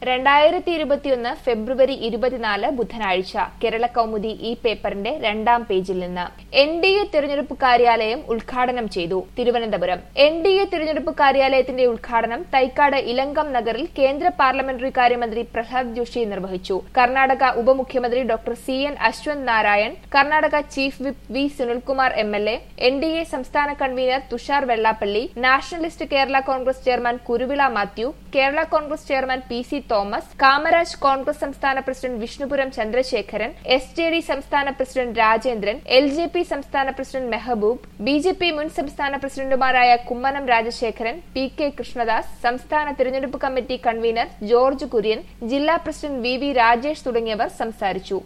രണ്ടായിരത്തി ഇരുപത്തിയൊന്ന് ഫെബ്രുവരി ഇരുപത്തിനാല് ബുധനാഴ്ച കേരള കൗമുദി ഈ പേപ്പറിന്റെ രണ്ടാം പേജിൽ നിന്ന് എൻ ഡി എ തിരഞ്ഞെടുപ്പ് കാര്യാലയം ഉദ്ഘാടനം ചെയ്തു തിരുവനന്തപുരം എൻ ഡി എ തിരഞ്ഞെടുപ്പ് കാര്യാലയത്തിന്റെ ഉദ്ഘാടനം തൈക്കാട് ഇലങ്കം നഗറിൽ കേന്ദ്ര പാർലമെന്ററി കാര്യമന്ത്രി പ്രഹ്ലാദ് ജോഷി നിർവഹിച്ചു കർണാടക ഉപമുഖ്യമന്ത്രി doctor C N Ashwath Narayan Karnataka chief whip V Sunilkumar M L A N D A സംസ്ഥാന convener Thushar Vellappally nationalist Kerala Congress chairman Kuruvila Mathew Kerala Congress chairman P C Thomas Kamaraj Congress സംസ്ഥാന president Vishnupuram Chandrasekharan S J D സംസ്ഥാന president Rajendran L J P സംസ്ഥാന president Mehaboob B J P മുൻ സംസ്ഥാന പ്രസിഡന്റുമാരായ കുമ്മനം രാജശേഖരൻ പി കെ കൃഷ്ണദാസ് സംസ്ഥാന തിരഞ്ഞെടുപ്പ് committee convener George Kurian ജില്ലാ പ്രസിഡന്റ് വി വി രാജേഷ് തുടങ്ങിയവർ സംസാരിച്ചു